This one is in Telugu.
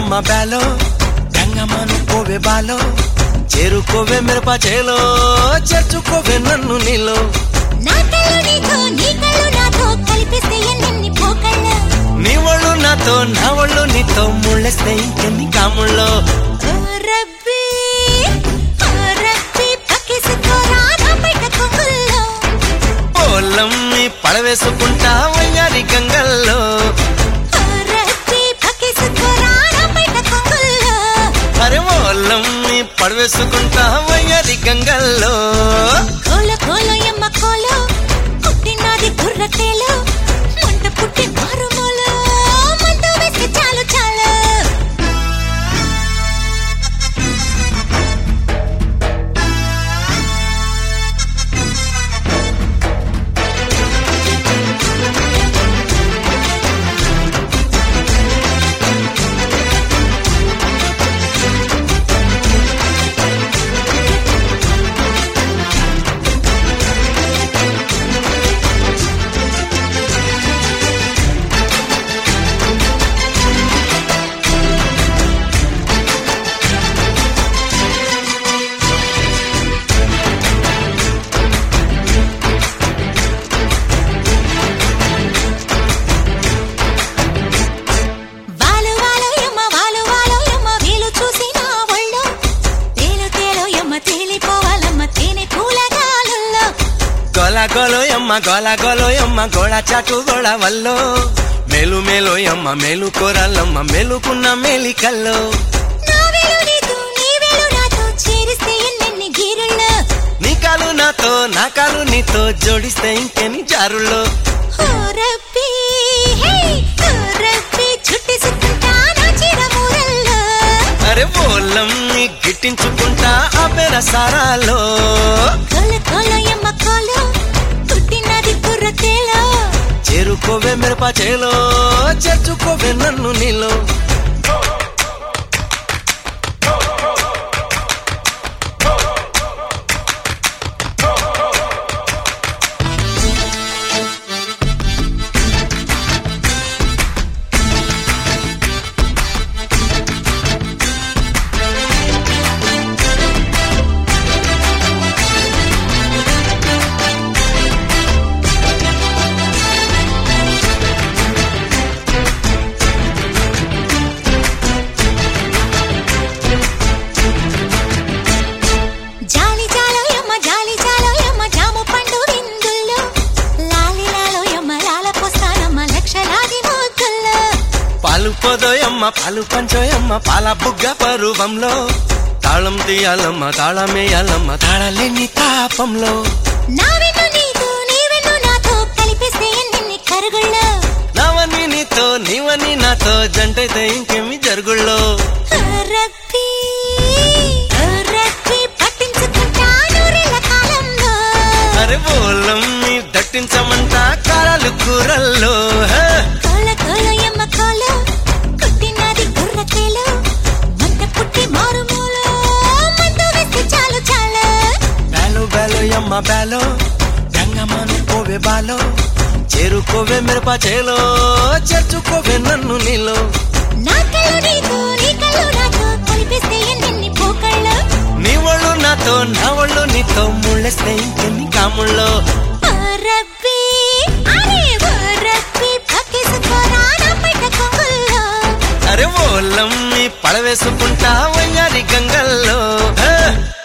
ఎమ్మ బ్యాలో గంగమ్మను కోవే బాలో చేరుకోవే మిరప చేలో చేర్చుకోవే నన్ను నీలో నా కళ్ళు నీతో నీ కళ్ళు నాతో కలిపిస్తే ఎన్నెన్ని పోకళ్ళు నీ ఒళ్ళు నాతో నా ఒళ్ళు నీతో ముళ్ళేస్తే ఇంకెన్ని కాముళ్ళో ఓ రబ్బీ ఓ రబ్బీ పక్కేసుకోరా నా బయట కొంగుల్లో పోలం నీ పడవేసుకుంటా వయ్యారి గంగల్లో ఓ రబ్బీ పక్కేసుకోరా నా బయట కొంగుల్లో అరే ఓలం నీ పడవేసుకుంటా వయ్యారి గంగల్లో కోల కోల ఎమ్మ కోల పుట్టినది గుర్రకేలు మంట పుట్టి మారుమూల మంట వేస్తే చాలు చాలు వాలు వాలు ఎమ్మ వాలు వాలు ఎమ్మ వీలు చూసి నా ఒళ్ళు తేలు తేలు ఎమ్మ తేలిపోవాలమ్మ తేనె కూలగాలుల్లో గోల గోలో యమ్మ గోల గోలో యమ్మ గోళ చాటు గోళ వల్లో మేలు మేలో యమ్మ మేలు కూరలమ్మ మేలుకున్న మేలికల్లో నా వేలు నీతో నీ వేలు నాతో చేరిస్తే ఎన్నెన్ని గీరుల్లో నీ కాలు నాతో నా కాలు నీతో జోడిస్తే ఇంకెన్ని జారుల్లో ఓ రబ్బీ హే ఓ రబ్బీ చుట్టేసుకుంటా నా చీర మూరల్లో అరే బోలం నీ గిట్టించుకుంటా ఆ పెర సారాలో కోల కోల ఎమ్మ కోల పుట్టినది గుర్రకేలో చేరుకోవే మిరప చేలో చేర్చుకోవే నన్ను నీలో జాలి జాలో యమ్మ జాలి జాలో యమ్మ జాము పండు విందుల్లో లాలి లాలో యమ్మ లాల పోస్తానమ్మ లక్షలాది మోతుల్లో పాలు పోదోయమ్మ పాలు పంచోయమ్మ పాల బుగ్గ పరువంలో తాళం తీయాలమ్మ తాళమేయాలమ్మ తాళలేని తాపంలో నా వెన్ను నీతో నీ వెన్ను నాతో కలిపేస్తే ఎన్నెన్ని కరుగుల్లో నావని నీతో నీవని నాతో జంటైతే ఇంకేమి జరుగుళ్ళో ఓ రబ్బీ ఓ రబ్బీ పట్టించుకుంటా నూరేళ్ల కాలంలో అరే బోలం నీ దట్టించమంట కారాలు కూరల్లో హే. కోల కోల యమ్మ కోల కుట్టినది గుర్రకేలో మంట పుట్టి మారుమూల మంట వేస్తే చాలు చాలు బేలో బేలో యమ్మ బేలో గంగమ్మను కోవే బాలో చేరుకోవే మిరప చేలో చేర్చుకోవే నన్ను నీలో నా కళ్ళు నీతో నీ కళ్ళు నాతో కలిపిస్తే ఎన్నెన్ని పోకళ్ళు నీ ఒళ్ళు నాతో నా ఒళ్ళు నీతో ముళ్ళేస్తే ఇంకెన్ని కాముళ్ళో ఓ రబ్బీ అరే ఓ రబ్బీ పక్కేసుకోరా నా పైట కొంగుల్లో అరే ఓలం నీ పడవేసుకుంటా వయ్యారి గంగల్లో హే.